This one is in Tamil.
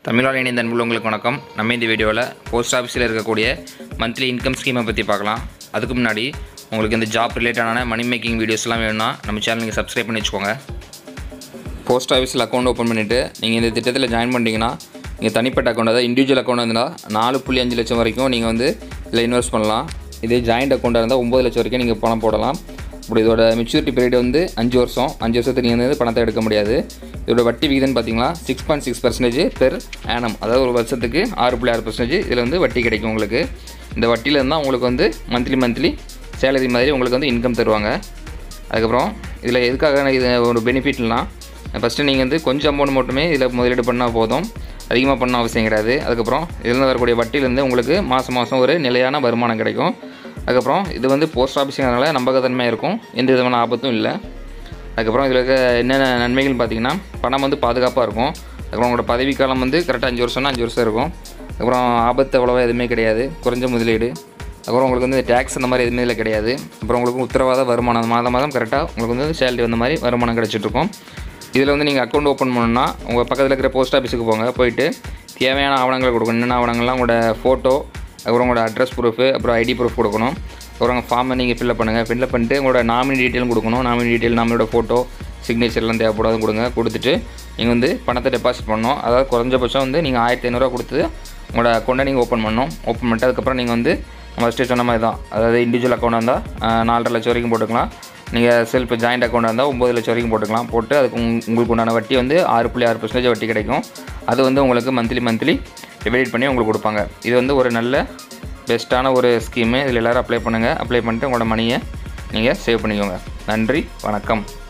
தமிழால் இணைந்த அன்புள்ளவங்களுக்கு வணக்கம் நம்ம இந்த வீடியோவில் போஸ்ட் ஆஃபீஸில் இருக்கக்கூடிய மந்த்லி இன்கம் ஸ்கீமை பற்றி பார்க்கலாம் அதுக்கு முன்னாடி உங்களுக்கு இந்த ஜாப் ரிலேட்டடான மணி மேக்கிங் வீடியோஸ்லாம் வேணும்னா நம்ம சேனல் நீங்கள் சப்ஸ்கிரைப் பண்ணி வச்சுக்கோங்க போஸ்ட் ஆஃபீஸில் அக்கௌண்ட் ஓப்பன் பண்ணிவிட்டு நீங்கள் இந்த திட்டத்தில் ஜாயின் பண்ணிட்டீங்கன்னா நீங்கள் தனிப்பட்ட அக்கௌண்ட் அதாவது இண்டிவிஜுவல் அக்கௌண்ட் இருந்தால் நாலு புள்ளி அஞ்சு லட்சம் வரைக்கும் நீங்கள் வந்து இதில் இன்வெஸ்ட் பண்ணலாம் இதே ஜாயிண்ட் அக்கௌண்ட்டாக இருந்தால் ஒம்பது லட்சம் வரைக்கும் நீங்கள் பணம் போடலாம் இப்படி இதோட மெச்சூரிட்டி பீரியட் வந்து அஞ்சு வருஷம் அஞ்சு வருஷத்துக்கு நீங்கள் வந்து பணத்தை எடுக்க முடியாது இதோட வட்டி விகிதம் பார்த்தீங்களா six point six percentage per annum அதாவது ஒரு வருஷத்துக்கு ஆறு புள்ளி ஆறு பர்சன்டேஜ் இதில் வந்து வட்டி கிடைக்கும் உங்களுக்கு இந்த வட்டியில் இருந்தால் உங்களுக்கு வந்து மந்த்லி மந்த்லி சேலரி மாதிரி உங்களுக்கு வந்து இன்கம் தருவாங்க அதுக்கப்புறம் இதில் எதுக்காக இது ஒரு பெனிஃபிட்லாம் ஃபஸ்ட்டு நீங்கள் வந்து கொஞ்சம் அமௌண்ட் மட்டுமே இதில் முதலீடு பண்ணால் போதும் அதிகமாக பண்ண அவசியம் கிடையாது அதுக்கப்புறம் இதில் வரக்கூடிய வட்டியிலேருந்து உங்களுக்கு மாதம் மாதம் ஒரு நிலையான வருமானம் கிடைக்கும் அதுக்கப்புறம் இது வந்து போஸ்ட் ஆஃபீஸுங்கிறதுனால நம்பகத்தன்மையாக இருக்கும் எந்த விதமான ஆபத்தும் இல்லை அதுக்கப்புறம் இதில் இருக்க என்னென்ன நன்மைகள் பார்த்தீங்கன்னா பணம் வந்து பாதுகாப்பாக இருக்கும் அதுக்கப்புறம் உங்களோட பதவிக்காலம் வந்து கரெக்டாக அஞ்சு வருஷம்னா அஞ்சு வருஷம் இருக்கும் அதுக்கப்புறம் ஆபத்து அவ்வளோவா எதுவுமே கிடையாது குறைஞ்ச முதலீடு அப்புறம் உங்களுக்கு வந்து டேக்ஸ் அந்த மாதிரி எதுவுமே இதில் கிடையாது அப்புறம் உங்களுக்கு உத்தரவாத வருமானம் மாதம் மாதம் கரெக்டாக உங்களுக்கு வந்து சேலரி வந்த மாதிரி வருமானம் கிடச்சிட்ருக்கும் இதில் வந்து நீங்கள் அக்கௌண்ட் ஓப்பன் பண்ணணும்னா உங்கள் பக்கத்தில் இருக்கிற போஸ்ட் ஆஃபீஸுக்கு போங்க போயிட்டு தேவையான ஆவணங்களை கொடுக்கணும் என்னென்ன ஆவணங்கள்லாம் உங்களோட ஃபோட்டோ அப்புறம் உங்களோட அட்ரஸ் ப்ரூஃபு அப்புறம் ஐடி ப்ரூஃப் கொடுக்கணும் அப்புறம் உங்கள் ஃபார்மை நீங்கள் ஃபில்அப் பண்ணுங்கள் ஃபில்அப் பண்ணிட்டு உங்களோட நாமினி டீட்டெயிலும் கொடுக்கணும் நாமினி டீட்டெயில் நம்மளோட ஃபோட்டோ சிக்னேச்சர்லாம் தேவைப்படாது கொடுங்க கொடுத்துட்டு நீங்கள் வந்து பணத்தை டெபாசிட் பண்ணணும் அதாவது குறைஞ்சபட்சம் வந்து நீங்கள் ஆயிரத்தி ஐநூறுரூவா கொடுத்து உங்களோட அக்கௌண்ட்டை நீங்கள் ஓப்பன் பண்ணணும் ஓப்பன் பண்ணிட்டு அதுக்கப்புறம் நீங்கள் வந்து ஃபஸ்ட்டு சொன்ன மாதிரி தான் அதாவது இண்டிவிஜுவல் அக்கௌண்ட் இருந்தால் நாலரை லட்சம் வரைக்கும் போட்டுக்கலாம் நீங்கள் செல்ஃப் ஜாயிண்ட் அக்கௌண்ட் இருந்தால் ஒம்பது லட்சம் வரைக்கும் போட்டுக்கலாம் போட்டு அதுக்கு உங்க- உங்களுக்கு உண்டான வட்டி வந்து ஆறு புள்ளி ஆறு பர்சன்டேஜ் வட்டி கிடைக்கும் அது வந்து உங்களுக்கு மந்த்லி மந்த்லி டிவைட் பண்ணி உங்களுக்கு கொடுப்பாங்க இது வந்து ஒரு நல்ல பெஸ்ட்டான ஒரு ஸ்கீமு இதில் எல்லோரும் அப்ளை பண்ணுங்கள் அப்ளை பண்ணிட்டு உங்களோட மணியை நீங்கள் சேவ் பண்ணிக்கோங்க நன்றி வணக்கம்